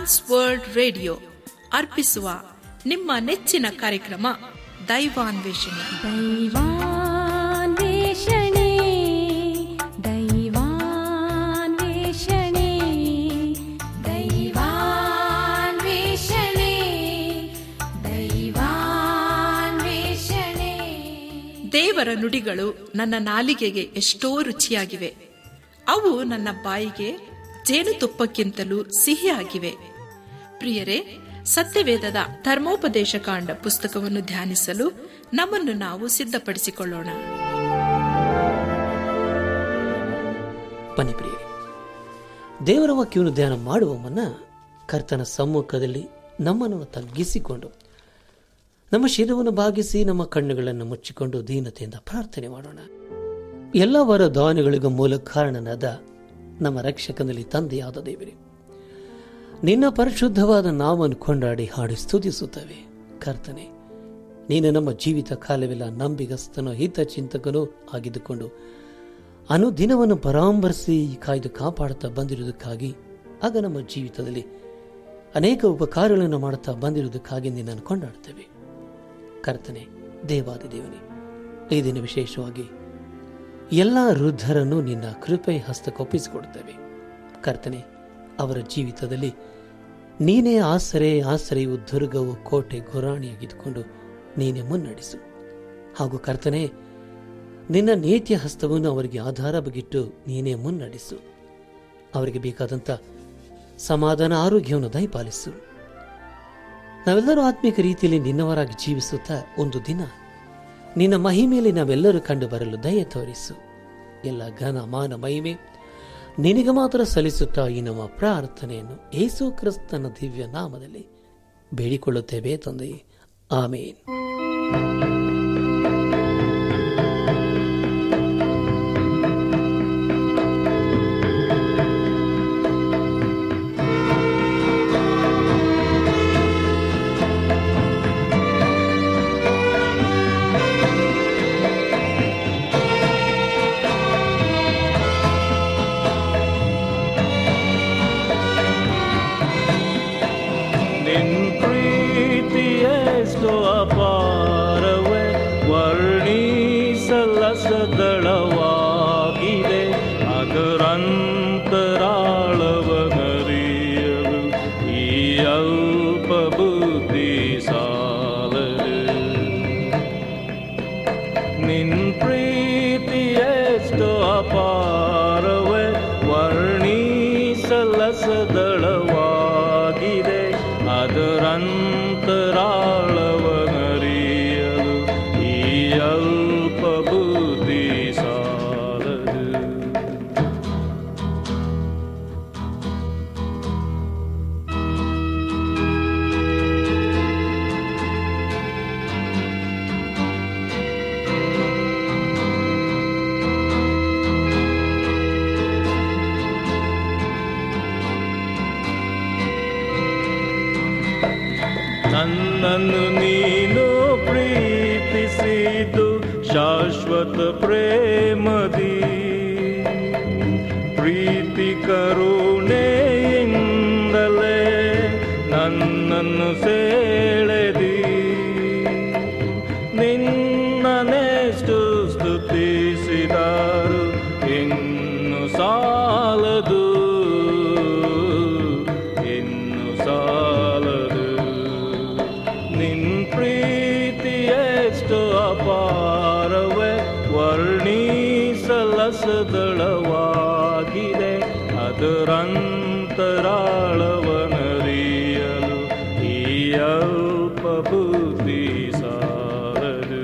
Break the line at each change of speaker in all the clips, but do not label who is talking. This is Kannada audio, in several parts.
ಟ್ರಾನ್ಸ್ ವರ್ಲ್ಡ್ ರೇಡಿಯೋ ಅರ್ಪಿಸುವ ನಿಮ್ಮ ನೆಚ್ಚಿನ ಕಾರ್ಯಕ್ರಮ ದೈವಾನ್ವೇಷಣೆ
दैवान्वेषणे दैवान्वेषणे दैवान्वेषणे दैवान्वेषणे
ದೇವರ ನುಡಿಗಳು ನನ್ನ ನಾಲಿಗೆಗೆ ಎಷ್ಟೋ ರುಚಿಯಾಗಿವೆ ಅವು ನನ್ನ ಬಾಯಿಗೆ ಜೇನುತುಪ್ಪಕ್ಕಿಂತಲೂ ಸಿಹಿಯಾಗಿವೆ ಪ್ರಿಯರೇ ಸತ್ಯವೇದದ ಧರ್ಮೋಪದೇಶ ಕಾಂಡ ಪುಸ್ತಕವನ್ನು ಧ್ಯಾನಿಸಲು ನಮ್ಮನ್ನು ನಾವು ಸಿದ್ಧಪಡಿಸಿಕೊಳ್ಳೋಣ
ಬನ್ನಿ ಪ್ರಿಯರೇ ದೇವರ ವಾಕ್ಯವನ್ನು ಧ್ಯಾನ ಮಾಡುವ ಮುನ್ನ ಕರ್ತನ ಸಮ್ಮುಖದಲ್ಲಿ ನಮ್ಮನ್ನು ತಗ್ಗಿಸಿಕೊಂಡು ನಮ್ಮ ಶಿರವನ್ನು ಭಾಗಿಸಿ ನಮ್ಮ ಕಣ್ಣುಗಳನ್ನು ಮುಚ್ಚಿಕೊಂಡು ದೀನತೆಯಿಂದ ಪ್ರಾರ್ಥನೆ ಮಾಡೋಣ ಎಲ್ಲ ವರ ದಾನಗಳಿಗೂ ಮೂಲ ಕಾರಣನಾದ ನಮ್ಮ ರಕ್ಷಕನಲ್ಲಿ ತಂದೆಯಾದ ದೇವರೇ ನಿನ್ನ ಪರಿಶುದ್ಧವಾದ ನಾಮನ್ನು ಕೊಂಡಾಡಿ ಹಾಡಿ ಸ್ತುತಿಸುತ್ತವೆ ಕರ್ತನೆ ನೀನು ನಮ್ಮ ಜೀವಿತ ಕಾಲವೆಲ್ಲ ನಂಬಿಗಸ್ತನೋ ಹಿತಚಿಂತಕನೂ ಆಗಿದ್ದುಕೊಂಡು ಅನುದಿನವನ್ನು ಪರಾಮರ್ಶಿ ಕಾಯ್ದು ಕಾಪಾಡುತ್ತಾ ಬಂದಿರುವುದಕ್ಕಾಗಿ ಆಗ ನಮ್ಮ ಜೀವಿತದಲ್ಲಿ ಅನೇಕ ಉಪಕಾರಗಳನ್ನು ಮಾಡುತ್ತಾ ಬಂದಿರುವುದಕ್ಕಾಗಿ ನಿನ್ನನ್ನು ಕೊಂಡಾಡುತ್ತೇವೆ ಕರ್ತನೆ ದೇವಾದಿ ದೇವನೇ ಈ ದಿನ ವಿಶೇಷವಾಗಿ ಎಲ್ಲ ವೃದ್ಧರನ್ನು ನಿನ್ನ ಕೃಪೆ ಹಸ್ತಕ್ಕೊಪ್ಪಿಸಿಕೊಡುತ್ತೇವೆ ಕರ್ತನೆ ಅವರ ಜೀವಿತದಲ್ಲಿ ನೀನೇ ಆಸರೆ ಆಸರೆಯು ದುರ್ಗವು ಕೋಟೆ ಗುರಾಣಿಯಾಗಿದ್ದುಕೊಂಡು ನೀನೇ ಮುನ್ನಡೆಸು ಹಾಗೂ ಕರ್ತನೆ ನಿನ್ನ ನೀತಿಯ ಹಸ್ತವನ್ನು ಅವರಿಗೆ ಆಧಾರ ಬಗಿಟ್ಟು ನೀನೇ ಮುನ್ನಡೆಸು ಅವರಿಗೆ ಬೇಕಾದಂಥ ಸಮಾಧಾನ ಆರೋಗ್ಯವನ್ನು ದಯಪಾಲಿಸು ನಾವೆಲ್ಲರೂ ಆತ್ಮಿಕ ರೀತಿಯಲ್ಲಿ ನಿನ್ನವರಾಗಿ ಜೀವಿಸುತ್ತಾ ಒಂದು ದಿನ ನಿನ್ನ ಮಹಿಮೆಯಲ್ಲಿ ನಾವೆಲ್ಲರೂ ಕಂಡು ಬರಲು ದಯ ತೋರಿಸು ಎಲ್ಲ ಘನ ಮಾನ ಮಹಿಮೆ ನಿನಗೆ ಮಾತ್ರ ಸಲ್ಲಿಸುತ್ತಾ ಈ ನಮ್ಮ ಪ್ರಾರ್ಥನೆಯನ್ನು ಯೇಸು ಕ್ರಿಸ್ತನ ದಿವ್ಯ ನಾಮದಲ್ಲಿ ಬೇಡಿಕೊಳ್ಳುತ್ತೇವೆ ತಂದೆ ಆಮೇನ್
ನಿನ್ ಪ್ರೀತಿಯೆಷ್ಟು ಅಪಾರವೇ ವರ್ಣಿಸಲಸದಳವಾಗಿದೆ ಅದರಂತರಾಳವನರಿಯಲು ಈ ಅಲ್ಪ ಬುದ್ಧಿ ಸಾಲದು ನಿನ್ ಪ್ರೀತಿಯೆಷ್ಟು ಅಪಾರವೇ ವರ್ಣಿಸಲಸದಳವಾಗಿದೆ ಅದರಂತರಾಳವನರಿಯಲು ಈ ಅಲ್ಪ ಬುದ್ಧಿ ಸಾಲದು ನನ್ನನ್ನು ನೀನು ಪ್ರೀತಿಸಿದ್ದು ಶಾಶ್ವತ ಪ್ರೇಮದಿ ಪ್ರೀತಿ ಕರುಣೆಯಿಂದಲೇ ನನ್ನನ್ನು ಸೆಳೆದಿ ನಿನ್ನನೆಷ್ಟು ಸ್ತುತಿಸಿದರು ಇನ್ನು ಸಾಲದು ಇನ್ನು ಸಾಲದು ನಿನ್ ಪ್ರೀತಿ ಎಷ್ಟು ಅಪಾರವೇ ವರ್ಣಿಸಲಸದಳವಾಗಿದೆ ಅದರಂತರಾಳವನರಿಯಲು ಈ ಅಲ್ಪ ಬುದ್ಧಿ ಸಾಲದು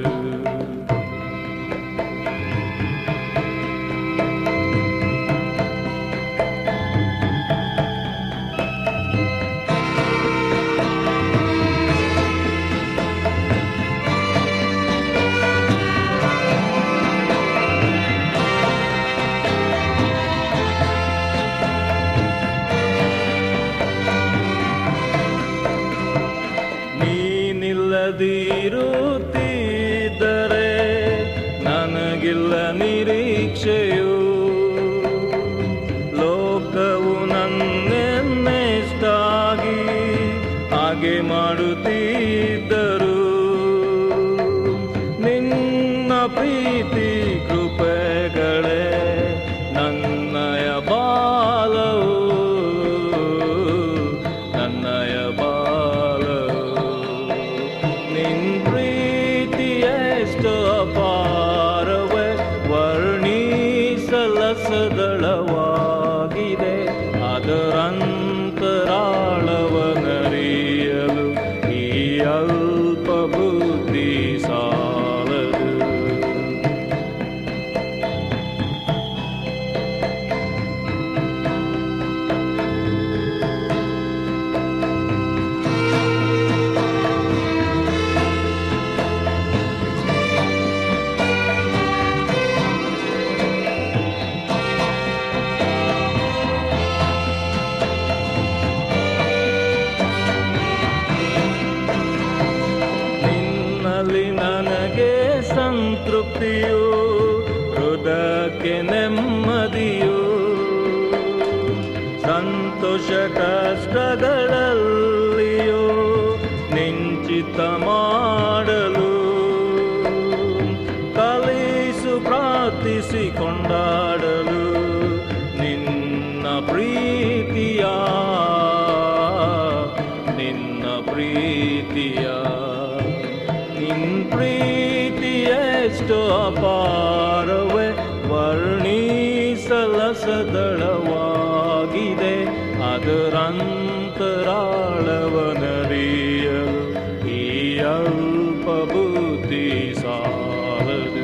ನೀನಿಲ್ಲದಿರುತ್ತಿದ್ದರೆ ನನಗಿಲ್ಲ ನಿರೀಕ್ಷೆಯು ಲೋಕವು ನನ್ನೆನ್ನೆಷ್ಟಾಗಿ ನಿನ್ ಪ್ರೀತಿಯೆಷ್ಟು ಅಪಾರವೇ ವರ್ಣಿಸಲಸದಳವಾಗಿದೆ ಅದರಂತರಾಳವನರಿಯಲು ಈ ಅಲ್ಪ ಬುದ್ಧಿ ಸಾಲದು ನಿನ್ನಲ್ಲಿ ನನಗೆ ಸಂತೃಪ್ತಿಯು ಹೃದಯಕ್ಕೆ ನೆಮ್ಮದಿಯು ಸಂತೋಷ ಕಷ್ಟಗಳಲ್ಲಿಯೂ ನಿಂಚಿತ ಮಾಡಲು ಕಲಿಸು ಪ್ರಾರ್ಥಿಸಿ ಕೊಂಡಾಡಲು ನಿನ್ನ ಪ್ರೀತಿಯ ನಿನ್ನ ಪ್ರೀತಿಯ ನಿನ್ ಪ್ರೀತಿಯೆಷ್ಟು ಅಪಾರವೇ ವರ್ಣಿಸಲಸದಳವಾಗಿದೆ ಅದರಂತರಾಳವನರಿಯಲು ಈ ಅಲ್ಪ ಬುದ್ಧಿ ಸಾಲದು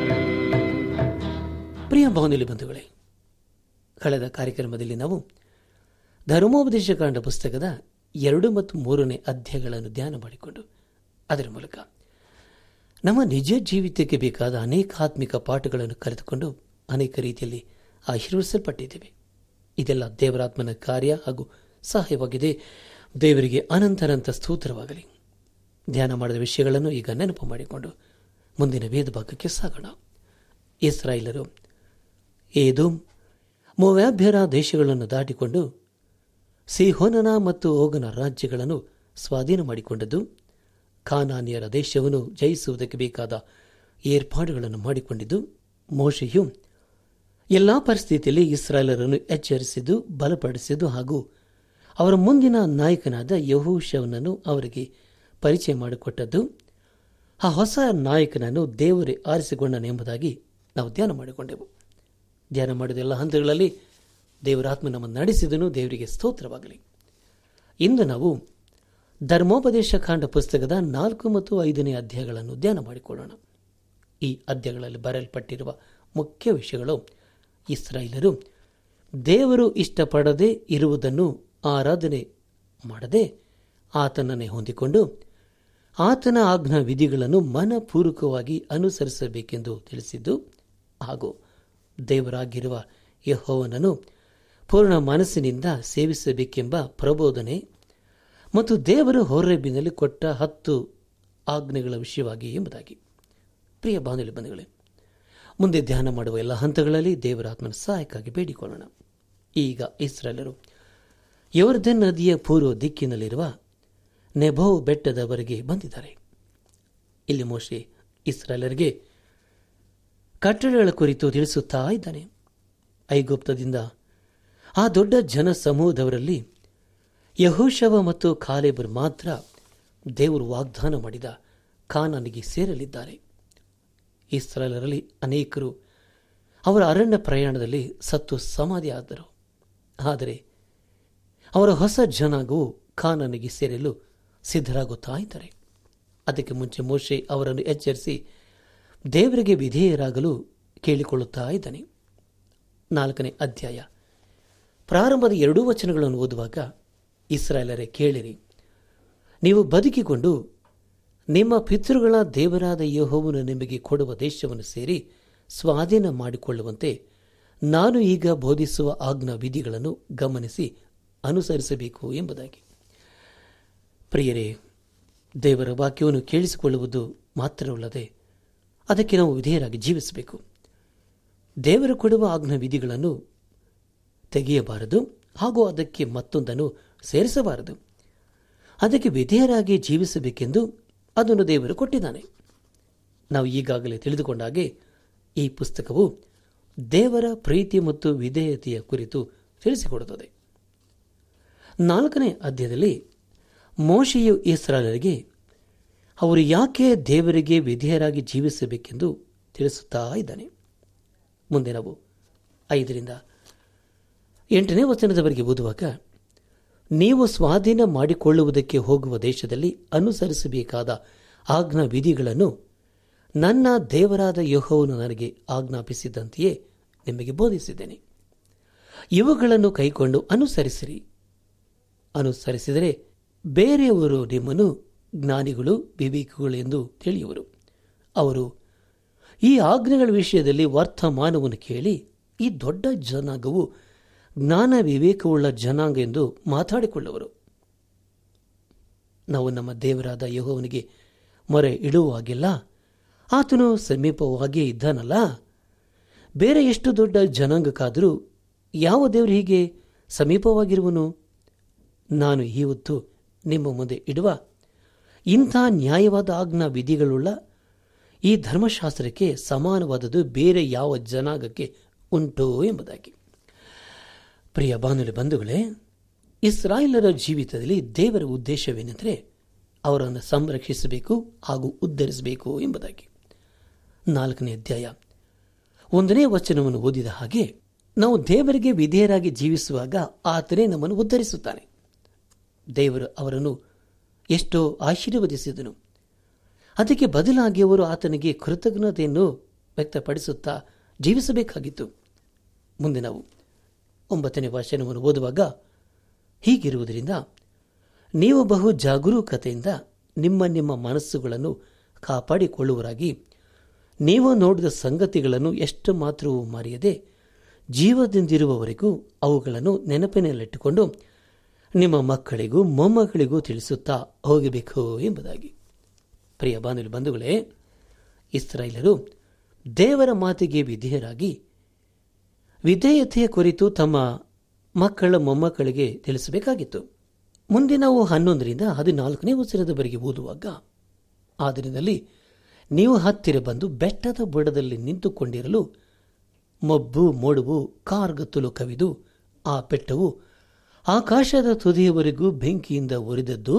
ಪ್ರಿಯ ಬಾನುಲಿ ಬಂಧುಗಳೇ ಕಳೆದ ಕಾರ್ಯಕ್ರಮದಲ್ಲಿ ನಾವು ಧರ್ಮೋಪದೇಶ ಕಾಂಡ ಪುಸ್ತಕದ ಎರಡು ಮತ್ತು ಮೂರನೇ ಅಧ್ಯಾಯಗಳನ್ನು ಧ್ಯಾನ ಮಾಡಿಕೊಂಡು ಅದರ ಮೂಲಕ ನಮ್ಮ ನಿಜ ಜೀವಿತಕ್ಕೆ ಬೇಕಾದ ಅನೇಕ ಆತ್ಮಿಕ ಪಾಠಗಳನ್ನು ಕಲಿತುಕೊಂಡು ಅನೇಕ ರೀತಿಯಲ್ಲಿ ಆಶೀರ್ವದಿಸಲ್ಪಟ್ಟಿದ್ದೇವೆ ಇದೆಲ್ಲ ದೇವರಾತ್ಮನ ಕಾರ್ಯ ಹಾಗೂ ಸಹಾಯವಾಗಿದೆ ದೇವರಿಗೆ ಅನಂತರಂತ ಸ್ತೋತ್ರವಾಗಲಿ ಧ್ಯಾನ ಮಾಡಿದ ವಿಷಯಗಳನ್ನು ಈಗ ನೆನಪು ಮಾಡಿಕೊಂಡು ಮುಂದಿನ ವೇದ ಭಾಗಕ್ಕೆ ಸಾಗೋಣ ಇಸ್ರಾಯೇಲರು ಏದೋಮ್ ಮೋವ್ಯಾಭ್ಯರ ದೇಶಗಳನ್ನು ದಾಟಿಕೊಂಡು ಸಿಹೋನನ ಮತ್ತು ಓಗನ ರಾಜ್ಯಗಳನ್ನು ಸ್ವಾಧೀನ ಮಾಡಿಕೊಂಡದ್ದು ಖಾನಾನಿಯರ ದೇಶವನ್ನು ಜಯಿಸುವುದಕ್ಕೆ ಬೇಕಾದ ಏರ್ಪಾಡುಗಳನ್ನು ಮಾಡಿಕೊಂಡಿದ್ದು ಮೋಶೆಯು ಎಲ್ಲಾ ಪರಿಸ್ಥಿತಿಯಲ್ಲಿ ಇಸ್ರಾಯೇಲರನ್ನು ಎಚ್ಚರಿಸಿದ್ದು ಬಲಪಡಿಸಿದ್ದು ಹಾಗೂ ಅವರ ಮುಂದಿನ ನಾಯಕನಾದ ಯಹೂಶವನನ್ನು ಅವರಿಗೆ ಪರಿಚಯ ಮಾಡಿಕೊಟ್ಟದ್ದು ಆ ಹೊಸ ನಾಯಕನನ್ನು ದೇವರೇ ಆರಿಸಿಕೊಂಡನೆಂಬುದಾಗಿ ನಾವು ಧ್ಯಾನ ಮಾಡಿಕೊಂಡೆವು ಧ್ಯಾನ ಮಾಡಿದ ಎಲ್ಲ ಹಂತಗಳಲ್ಲಿ ದೇವರಾತ್ಮ ನಮ್ಮನ್ನು ನಡೆಸಿದನು ದೇವರಿಗೆ ಸ್ತೋತ್ರವಾಗಲಿ ಇಂದು ನಾವು ಧರ್ಮೋಪದೇಶ ಕಾಂಡ ಪುಸ್ತಕದ ನಾಲ್ಕು ಮತ್ತು ಐದನೇ ಅಧ್ಯಾಯಗಳನ್ನು ಧ್ಯಾನ ಮಾಡಿಕೊಳ್ಳೋಣ ಈ ಅಧ್ಯಾಯಗಳಲ್ಲಿ ಬರೆಯಲ್ಪಟ್ಟಿರುವ ಮುಖ್ಯ ವಿಷಯಗಳು ಇಸ್ರಾಯೇಲರು ದೇವರು ಇಷ್ಟಪಡದೆ ಇರುವುದನ್ನು ಆರಾಧನೆ ಮಾಡದೆ ಆತನನ್ನೇ ಹೊಂದಿಕೊಂಡು ಆತನ ಆಜ್ಞಾ ವಿಧಿಗಳನ್ನು ಮನಪೂರ್ವಕವಾಗಿ ಅನುಸರಿಸಬೇಕೆಂದು ತಿಳಿಸಿದ್ದು ಹಾಗೂ ದೇವರಾಗಿರುವ ಯಹೋವನನ್ನು ಪೂರ್ಣ ಮನಸ್ಸಿನಿಂದ ಸೇವಿಸಬೇಕೆಂಬ ಪ್ರಬೋಧನೆ ಮತ್ತು ದೇವರು ಹೊರಬಿನಲ್ಲಿ ಕೊಟ್ಟ ಹತ್ತು ಆಜ್ಞೆಗಳ ವಿಷಯವಾಗಿ ಎಂಬುದಾಗಿ ಪ್ರಿಯ ಬಾನುಲಿ ಬಂಧುಗಳೇ ಮುಂದೆ ಧ್ಯಾನ ಮಾಡುವ ಎಲ್ಲ ಹಂತಗಳಲ್ಲಿ ದೇವರ ಆತ್ಮನ ಸಹಾಯಕ್ಕಾಗಿ ಬೇಡಿಕೊಳ್ಳೋಣ ಈಗ ಇಸ್ರಾಯೇಲರು ಯೋರ್ಧನ್ ನದಿಯ ಪೂರ್ವ ದಿಕ್ಕಿನಲ್ಲಿರುವ ನೆಭೋ ಬೆಟ್ಟದವರೆಗೆ ಬಂದಿದ್ದಾರೆ ಇಲ್ಲಿ ಮೋಶೆ ಇಸ್ರಾಯೇಲರಿಗೆ ಕಟ್ಟಡಗಳ ಕುರಿತು ತಿಳಿಸುತ್ತಾ ಇದ್ದಾನೆ ಐಗುಪ್ತದಿಂದ ಆ ದೊಡ್ಡ ಜನ ಸಮೂಹದವರಲ್ಲಿ ಯಹೋಶವ ಮತ್ತು ಕಾಲೇಬರ್ ಮಾತ್ರ ದೇವರು ವಾಗ್ದಾನ ಮಾಡಿದ ಕಾನಾನಿಗೆ ಸೇರಲಿದ್ದಾರೆ ಇಸ್ರಾಯೇಲರಲ್ಲಿ ಅನೇಕರು ಅವರ ಅರಣ್ಯ ಪ್ರಯಾಣದಲ್ಲಿ ಸತ್ತು ಸಮಾಧಿಯಾದರು ಆದರೆ ಅವರ ಹೊಸ ಜನಾಂಗವು ಕಾನನಿಗೆ ಸೇರಲು ಸಿದ್ಧರಾಗುತ್ತಾ ಇದ್ದಾರೆ ಅದಕ್ಕೆ ಮುಂಚೆ ಮೋಶೆ ಅವರನ್ನು ಎಚ್ಚರಿಸಿ ದೇವರಿಗೆ ವಿಧೇಯರಾಗಲು ಕೇಳಿಕೊಳ್ಳುತ್ತಾ ಇದ್ದಾನೆ ನಾಲ್ಕನೇ ಅಧ್ಯಾಯ ಪ್ರಾರಂಭದ ಎರಡೂ ವಚನಗಳನ್ನು ಓದುವಾಗ ಇಸ್ರಾಯೇಲರೇ ಕೇಳಿರಿ ನೀವು ಬದುಕಿಕೊಂಡು ನಿಮ್ಮ ಪಿತೃಗಳ ದೇವರಾದ ಯಹೋವನು ನಿಮಗೆ ಕೊಡುವ ದೇಶವನ್ನು ಸೇರಿ ಸ್ವಾಧೀನ ಮಾಡಿಕೊಳ್ಳುವಂತೆ ನಾನು ಈಗ ಬೋಧಿಸುವ ಆಜ್ಞಾ ವಿಧಿಗಳನ್ನು ಗಮನಿಸಿ ಅನುಸರಿಸಬೇಕು ಎಂಬುದಾಗಿ ಪ್ರಿಯರೇ ದೇವರ ವಾಕ್ಯವನ್ನು ಕೇಳಿಸಿಕೊಳ್ಳುವುದು ಮಾತ್ರವಲ್ಲದೆ ಅದಕ್ಕೆ ನಾವು ವಿಧೇಯರಾಗಿ ಜೀವಿಸಬೇಕು ದೇವರು ಕೊಡುವ ಆಜ್ಞಾ ವಿಧಿಗಳನ್ನು ತೆಗೆಯಬಾರದು ಹಾಗೂ ಅದಕ್ಕೆ ಮತ್ತೊಂದನ್ನು ಸೇರಿಸಬಾರದು ಅದಕ್ಕೆ ವಿಧೇಯರಾಗಿ ಜೀವಿಸಬೇಕೆಂದು ಅದನ್ನು ದೇವರು ಕೊಟ್ಟಿದ್ದಾನೆ ನಾವು ಈಗಾಗಲೇ ತಿಳಿದುಕೊಂಡ ಹಾಗೆ ಈ ಪುಸ್ತಕವು ದೇವರ ಪ್ರೀತಿ ಮತ್ತು ವಿಧೇಯತೆಯ ಕುರಿತು ತಿಳಿಸಿಕೊಡುತ್ತದೆ ನಾಲ್ಕನೇ ಅಧ್ಯಾಯದಲ್ಲಿ ಮೋಶೆಯು ಇಸ್ರಾಯಲರಿಗೆ ಅವರು ಯಾಕೆ ದೇವರಿಗೆ ವಿಧೇಯರಾಗಿ ಜೀವಿಸಬೇಕೆಂದು ತಿಳಿಸುತ್ತಾ ಇದ್ದಾನೆ ಮುಂದೆ ನಾವು ಐದರಿಂದ ಎಂಟನೇ ವಚನದವರೆಗೆ ಓದುವಾಗ ನೀವು ಸ್ವಾಧೀನ ಮಾಡಿಕೊಳ್ಳುವುದಕ್ಕೆ ಹೋಗುವ ದೇಶದಲ್ಲಿ ಅನುಸರಿಸಬೇಕಾದ ಆಜ್ಞಾ ವಿಧಿಗಳನ್ನು ನನ್ನ ದೇವರಾದ ಯಹೋವನು ನನಗೆ ಆಜ್ಞಾಪಿಸಿದಂತೆಯೇ ನಿಮಗೆ ಬೋಧಿಸಿದ್ದೇನೆ ಇವುಗಳನ್ನು ಕೈಕೊಂಡು ಅನುಸರಿಸಿರಿ ಅನುಸರಿಸಿದರೆ ಬೇರೆಯವರು ನಿಮ್ಮನ್ನು ಜ್ಞಾನಿಗಳು ವಿವೇಕಿಗಳು ಎಂದು ತಿಳಿಯುವರು ಅವರು ಈ ಆಜ್ಞೆಗಳ ವಿಷಯದಲ್ಲಿ ವರ್ತಮಾನವನ್ನು ಕೇಳಿ ಈ ದೊಡ್ಡ ಜನಾಂಗವು ಜ್ಞಾನ ವಿವೇಕವುಳ್ಳ ಜನಾಂಗ ಎಂದು ಮಾತಾಡಿಕೊಳ್ಳುವರು ನಾವು ನಮ್ಮ ದೇವರಾದ ಯಹೋವನಿಗೆ ಮೊರೆ ಇಡುವಾಗೆಲ್ಲ ಆತನು ಸಮೀಪವಾಗಿಯೇ ಇದ್ದಾನಲ್ಲ ಬೇರೆ ಎಷ್ಟು ದೊಡ್ಡ ಜನಾಂಗಕ್ಕಾದರೂ ಯಾವ ದೇವರು ಹೀಗೆ ಸಮೀಪವಾಗಿರುವನು ನಾನು ಇವತ್ತು ನಿಮ್ಮ ಮುಂದೆ ಇಡುವ ಇಂಥ ನ್ಯಾಯವಾದ ಆಜ್ಞಾ ವಿಧಿಗಳುಳ್ಳ ಈ ಧರ್ಮಶಾಸ್ತ್ರಕ್ಕೆ ಸಮಾನವಾದದ್ದು ಬೇರೆ ಯಾವ ಜನಾಂಗಕ್ಕೆ ಉಂಟು ಎಂಬುದಾಗಿ ಪ್ರಿಯ ಬಾನುಲಿ ಬಂಧುಗಳೇ ಇಸ್ರಾಯೇಲರ ಜೀವಿತದಲ್ಲಿ ದೇವರ ಉದ್ದೇಶವೇನೆಂದರೆ ಅವರನ್ನು ಸಂರಕ್ಷಿಸಬೇಕು ಹಾಗೂ ಉದ್ಧರಿಸಬೇಕು ಎಂಬುದಾಗಿ ನಾಲ್ಕನೇ ಅಧ್ಯಾಯ ಒಂದನೇ ವಚನವನ್ನು ಓದಿದ ಹಾಗೆ ನಾವು ದೇವರಿಗೆ ವಿಧೇಯರಾಗಿ ಜೀವಿಸುವಾಗ ಆತನೇ ನಮ್ಮನ್ನು ಉದ್ಧರಿಸುತ್ತಾನೆ ದೇವರು ಅವರನ್ನು ಎಷ್ಟೋ ಆಶೀರ್ವದಿಸಿದನು ಅದಕ್ಕೆ ಬದಲಾಗಿ ಅವರು ಆತನಿಗೆ ಕೃತಜ್ಞತೆಯನ್ನು ವ್ಯಕ್ತಪಡಿಸುತ್ತಾ ಜೀವಿಸಬೇಕಾಗಿತ್ತು ಮುಂದೆ ನಾವು ಒಂಬತ್ತನೇ ವಚನವನ್ನು ಓದುವಾಗ ಹೀಗಿರುವುದರಿಂದ ನೀವು ಬಹು ಜಾಗರೂಕತೆಯಿಂದ ನಿಮ್ಮ ನಿಮ್ಮ ಮನಸ್ಸುಗಳನ್ನು ಕಾಪಾಡಿಕೊಳ್ಳುವರಾಗಿ ನೀವು ನೋಡಿದ ಸಂಗತಿಗಳನ್ನು ಎಷ್ಟು ಮಾತ್ರವೂ ಮರೆಯದೆ ಜೀವದಿಂದಿರುವವರೆಗೂ ಅವುಗಳನ್ನು ನೆನಪಿನಲ್ಲಿಟ್ಟುಕೊಂಡು ನಿಮ್ಮ ಮಕ್ಕಳಿಗೂ ಮೊಮ್ಮಕ್ಕಳಿಗೂ ತಿಳಿಸುತ್ತಾ ಹೋಗಬೇಕು ಎಂಬುದಾಗಿ ಪ್ರಿಯ ಬಾನುಲಿ ಬಂಧುಗಳೇ ಇಸ್ರಾಯೇಲರು ದೇವರ ಮಾತಿಗೆ ವಿಧೇಯರಾಗಿ ವಿಧೇಯತೆಯ ಕುರಿತು ತಮ್ಮ ಮಕ್ಕಳ ಮೊಮ್ಮಕ್ಕಳಿಗೆ ತಿಳಿಸಬೇಕಾಗಿತ್ತು ಮುಂದೆ ನಾವು ಹನ್ನೊಂದರಿಂದ ಹದಿನಾಲ್ಕನೇ ವಚನದವರೆಗೆ ಓದುವಾಗ ಆ ದಿನದಲ್ಲಿ ನೀವು ಹತ್ತಿರ ಬಂದು ಬೆಟ್ಟದ ಬುಡದಲ್ಲಿ ನಿಂತುಕೊಂಡಿರಲು ಮಬ್ಬು ಮೋಡುವು ಕಾರ್ಗತ್ತಲು ಕವಿದು ಆ ಬೆಟ್ಟವು ಆಕಾಶದ ತುದಿಯವರೆಗೂ ಬೆಂಕಿಯಿಂದ ಉರಿದದ್ದು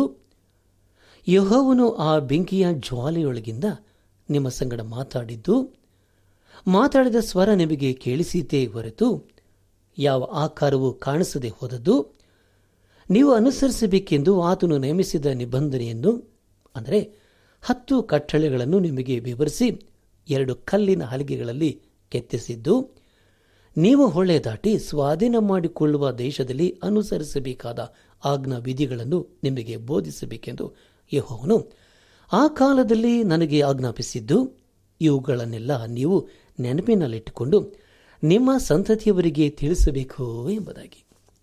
ಯಹೋವನು ಆ ಬೆಂಕಿಯ ಜ್ವಾಲೆಯೊಳಗಿಂದ ನಿಮ್ಮ ಸಂಗಡ ಮಾತಾಡಿದ್ದು ಮಾತಾಡಿದ ಸ್ವರ ನಿಮಗೆ ಕೇಳಿಸಿತೇ ಹೊರತು ಯಾವ ಆಕಾರವೂ ಕಾಣಿಸದೆ ಹೋದದ್ದು ನೀವು ಅನುಸರಿಸಬೇಕೆಂದು ಆತನು ನೇಮಿಸಿದ ನಿಬಂಧನೆಯನ್ನು ಅಂದರೆ ಹತ್ತು ಕಟ್ಟಳೆಗಳನ್ನು ನಿಮಗೆ ವಿವರಿಸಿ ಎರಡು ಕಲ್ಲಿನ ಹಲಿಗೆಗಳಲ್ಲಿ ಕೆತ್ತಿಸಿದ್ದು ನೀವು ಹೊಳೆ ದಾಟಿ ಸ್ವಾಧೀನ ಮಾಡಿಕೊಳ್ಳುವ ದೇಶದಲ್ಲಿ ಅನುಸರಿಸಬೇಕಾದ ಆಜ್ಞಾ ವಿಧಿಗಳನ್ನು ನಿಮಗೆ ಬೋಧಿಸಬೇಕೆಂದು ಯಹೋವನು ಆ ಕಾಲದಲ್ಲಿ ನನಗೆ ಆಜ್ಞಾಪಿಸಿದ್ದು ಇವುಗಳನ್ನೆಲ್ಲ ನೀವು ನೆನಪಿನಲ್ಲಿಟ್ಟುಕೊಂಡು ನಿಮ್ಮ ಸಂತತಿಯವರಿಗೆ ತಿಳಿಸಬೇಕು ಎಂಬುದಾಗಿ